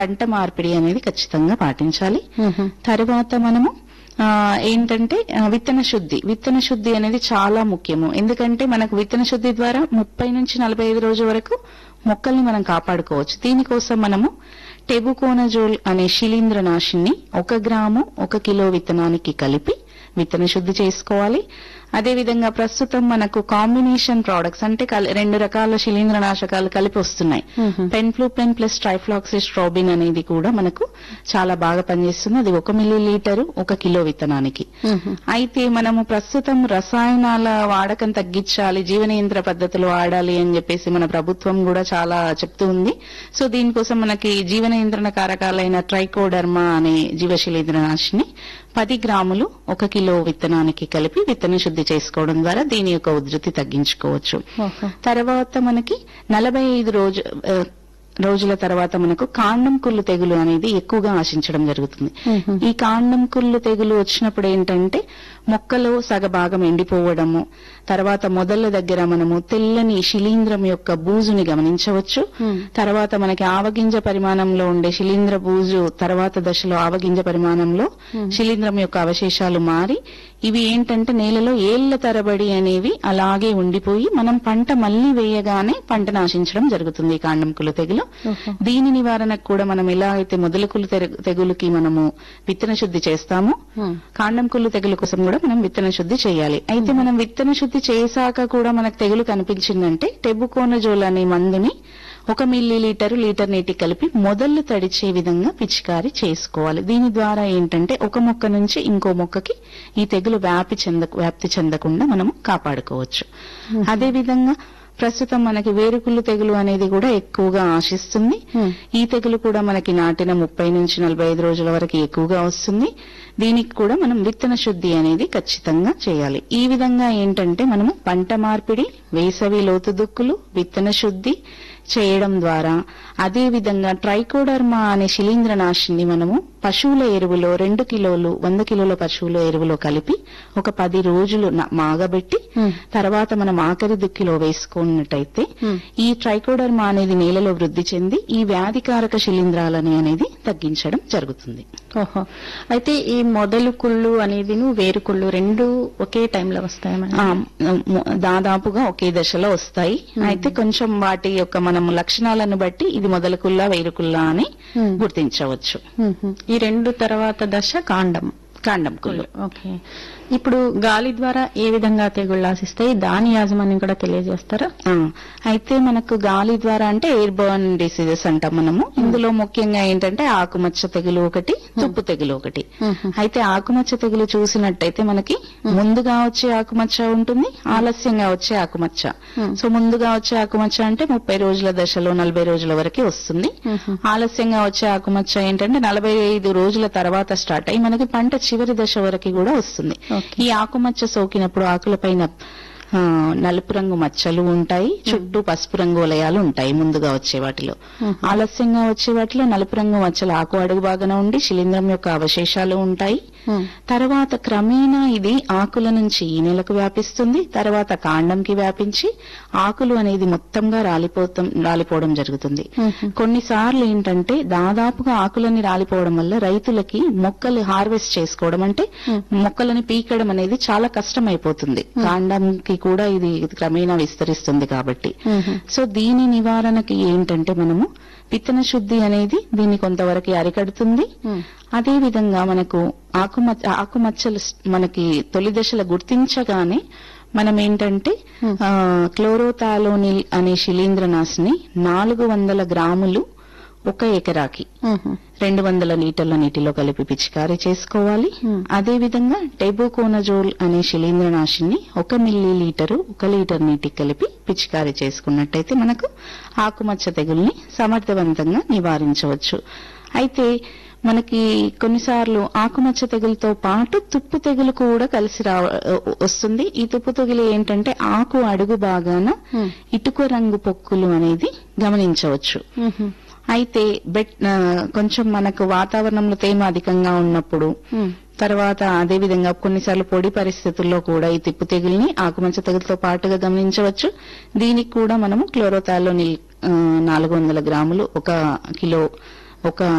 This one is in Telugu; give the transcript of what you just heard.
పంట మార్పిడి అనేది ఖచ్చితంగా పాటించాలి తర్వాత మనము ఆ, ఏంటంటే ఆ, విత్తన శుద్ధి విత్తన శుద్ధి అనేది చాలా ముఖ్యము ఎందుకంటే మనకు విత్తన శుద్ధి ద్వారా ముప్పై నుంచి నలభై ఐదు రోజుల వరకు మొక్కల్ని మనం కాపాడుకోవచ్చు దీనికోసం మనము టెబుకోనజోల్ అనే శిలీంద్రనాశిని ఒక గ్రాము ఒక కిలో విత్తనానికి కలిపి విత్తన శుద్ధి చేసుకోవాలి అదే విధంగా ప్రస్తుతం మనకు కాంబినేషన్ ప్రోడక్ట్స్ అంటే కల- రెండు రకాల శిలీంద్రనాశకాలు కలిపి వస్తున్నాయి పెన్ఫ్లూపెన్ ప్లస్ ట్రైఫ్లాక్సిస్ట్రోబిన్ అనేది కూడా మనకు చాలా బాగా పనిచేస్తుంది అది ఒక మిల్లీ లీటరు ఒక కిలో విత్తనానికి అయితే మనము ప్రస్తుతం రసాయనాల వాడకం తగ్గించాలి జీవనియంత్ర పద్ధతులు వాడాలి అని చెప్పేసి మన ప్రభుత్వం కూడా చాలా చెప్తూ ఉంది సో దీనికోసం మనకి జీవన నియంత్రణ కారకాలైన ట్రైకోడర్మా అనే జీవశిలీంద్రనాశిని పది గ్రాములు ఒక కిలో విత్తనానికి కలిపి విత్తన శుద్ధి చేసుకోవడం ద్వారా దీని యొక్క ఉధృతి తగ్గించుకోవచ్చు తర్వాత మనకి నలభై ఐదు రోజు ఆ, రోజుల తర్వాత మనకు కాండం కుళ్ళు తెగులు అనేది ఎక్కువగా ఆశించడం జరుగుతుంది ఈ కాండం కుళ్ళు తెగులు వచ్చినప్పుడు ఏంటంటే మొక్కలో సగభాగం ఎండిపోవడము తర్వాత మొదళ్ల దగ్గర మనము తెల్లని శిలీంద్రం యొక్క బూజుని గమనించవచ్చు తర్వాత మనకి ఆవగింజ పరిమాణంలో ఉండే శిలీంద్ర బూజు తర్వాత దశలో ఆవగింజ పరిమాణంలో శిలీంద్రం యొక్క అవశేషాలు మారి ఇవి ఏంటంటే నేలలో ఏళ్ల తరబడి అనేవి అలాగే ఉండిపోయి మనం పంట మళ్లీ వేయగానే పంట నాశించడం జరుగుతుంది ఈ కాండం కుళ్ళు తెగులు దీని నివారణకు కూడా మనం ఎలా అయితే మొదలుకులు తెగులుకి మనము విత్తన శుద్ధి చేస్తామో కాండం కుళ్ళు తెగులు కోసం కూడా మనం విత్తన శుద్ధి చేయాలి అయితే మనం విత్తన శుద్ధి చేశాక కూడా మనకు తెగులు కనిపించిందంటే టెబుకోనజోల్ అనే మందుని ఒక మిల్లీ లీటర్ లీటర్ నీటి కలిపి మొదళ్ళు తడిచే విధంగా పిచికారి చేసుకోవాలి దీని ద్వారా ఏంటంటే ఒక మొక్క నుంచి ఇంకో మొక్కకి ఈ తెగులు వ్యాపి చెంద వ్యాప్తి చెందకుండా మనము కాపాడుకోవచ్చు అదే విధంగా ప్రస్తుతం మనకి వేరుకుళ్ళు తెగులు అనేది కూడా ఎక్కువగా ఆశిస్తుంది ఈ తెగులు కూడా మనకి నాటిన ముప్పై నుంచి నలభై ఐదు రోజుల వరకు ఎక్కువగా వస్తుంది దీనికి కూడా మనం విత్తన శుద్ధి అనేది ఖచ్చితంగా చేయాలి ఈ విధంగా ఏంటంటే మనము పంట మార్పిడి వేసవి లోతు దుక్కులు విత్తన శుద్ధి చేయడం ద్వారా అదే విధంగా ట్రైకోడర్మా అనే శిలీంద్రనాశిని మనము పశువుల ఎరువులో రెండు కిలోలు వంద కిలోల పశువుల ఎరువులో కలిపి ఒక పది రోజులు న- మాగబెట్టి తర్వాత మనం ఆఖరి దుక్కిలో వేసుకున్నట్టయితే ఈ ట్రైకోడర్మా అనేది నేలలో వృద్ధి చెంది ఈ వ్యాధికారక శిలీంధ్రాలని అనేది తగ్గించడం జరుగుతుంది ఓహో అయితే ఈ మొదలు కుళ్ళు అనేది వేరు కుళ్ళు రెండు ఒకే టైంలో వస్తాయి ఆ, మ- దాదాపుగా ఒకే దశలో వస్తాయి అయితే కొంచెం వాటి యొక్క మనం లక్షణాలను బట్టి ఇది మొదలకుల్లా వేరుకుల్లా అని గుర్తించవచ్చు ఈ రెండు తర్వాత దశ కాండం కాండం కుళ్ళు ఓకే ఇప్పుడు గాలి ద్వారా ఏ విధంగా తెగుళ్ళు ఆశిస్తాయి దాని యాజమాన్యం కూడా తెలియజేస్తారా ఆ, అయితే మనకు గాలి ద్వారా అంటే ఎయిర్ బర్న్ డిసీజెస్ అంటాం మనము ఇందులో ముఖ్యంగా ఏంటంటే ఆకుమచ్చ తెగులు ఒకటి తుప్పు తెగులు ఒకటి అయితే ఆకుమచ్చ తెగులు చూసినట్టయితే మనకి ముందుగా వచ్చే ఆకుమచ్చ ఉంటుంది ఆలస్యంగా వచ్చే ఆకుమచ్చ సో ముందుగా వచ్చే ఆకుమచ్చ అంటే ముప్పై రోజుల దశలో నలభై రోజుల వరకు వస్తుంది ఆలస్యంగా వచ్చే ఆకుమచ్చ ఏంటంటే నలభై ఐదు రోజుల తర్వాత స్టార్ట్ అయ్యి మనకి పంట చివరి దశ వరకు కూడా వస్తుంది ఈ ఆకుమచ్చ సోకినప్పుడు ఆకులపైన ఆ, నలుపు రంగు మచ్చలు ఉంటాయి చుట్టూ పసుపు రంగు వలయాలు ఉంటాయి ముందుగా వచ్చే వాటిలో ఆలస్యంగా వచ్చే వాటిలో నలుపు రంగు మచ్చలు ఆకు అడుగు భాగన ఉండి శిలీంద్రం యొక్క అవశేషాలు ఉంటాయి తర్వాత క్రమేణా ఇది ఆకుల నుంచి ఈనెలకు వ్యాపిస్తుంది తర్వాత కాండంకి వ్యాపించి ఆకులు అనేది మొత్తంగా రాలిపోతాం రాలిపోవడం జరుగుతుంది కొన్నిసార్లు ఏంటంటే దాదాపుగా ఆకులని రాలిపోవడం వల్ల రైతులకి మొక్కలు హార్వెస్ట్ చేసుకోవడం అంటే మొక్కలని పీకడం అనేది చాలా కష్టం అయిపోతుంది కాండంకి కూడా ఇది క్రమేణా విస్తరిస్తుంది కాబట్టి సో దీని నివారణకి ఏంటంటే మనము విత్తన శుద్ధి అనేది దీన్ని కొంతవరకు అరికడుతుంది అదే విధంగా మనకు ఆకుమచ్చ ఆకుమచ్చలు స్- మనకి తొలి దశలో గుర్తించగానే మనం ఏంటంటే ఆ, క్లోరోథాలోనిల్ అనే శిలీంద్రనాశిని నాలుగు వందల గ్రాములు ఒక ఎకరాకి రెండు వందల లీటర్ల నీటిలో కలిపి పిచికారీ చేసుకోవాలి అదే విధంగా టెబోకోనజోల్ అనే శిలీంద్రనాశిని ఒక మిల్లీ లీటరు ఒక లీటర్ నీటికి కలిపి పిచికారీ చేసుకున్నట్టయితే మనకు ఆకుమచ్చ తెగుల్ని సమర్థవంతంగా నివారించవచ్చు అయితే మనకి కొన్నిసార్లు ఆకుమచ్చ తెగులతో పాటు తుప్పు తెగులు కూడా కలిసి రా వస్తుంది ఈ తుప్పు తెగులు ఏంటంటే ఆకు అడుగు భాగాన ఇటుక రంగు పొక్కులు అనేది గమనించవచ్చు అయితే బెట్ ఆ, కొంచెం మనకు వాతావరణంలో తేమ అధికంగా ఉన్నప్పుడు తర్వాత అదే విధంగా కొన్నిసార్లు పొడి పరిస్థితుల్లో కూడా ఈ తిప్పు తెగుల్ని ఆకుమచ్చ తెగులతో పాటుగా గమనించవచ్చు దీనికి కూడా మనము క్లోరోతాలో నాలుగు వందల గ్రాములు ఒక కిలో ఒక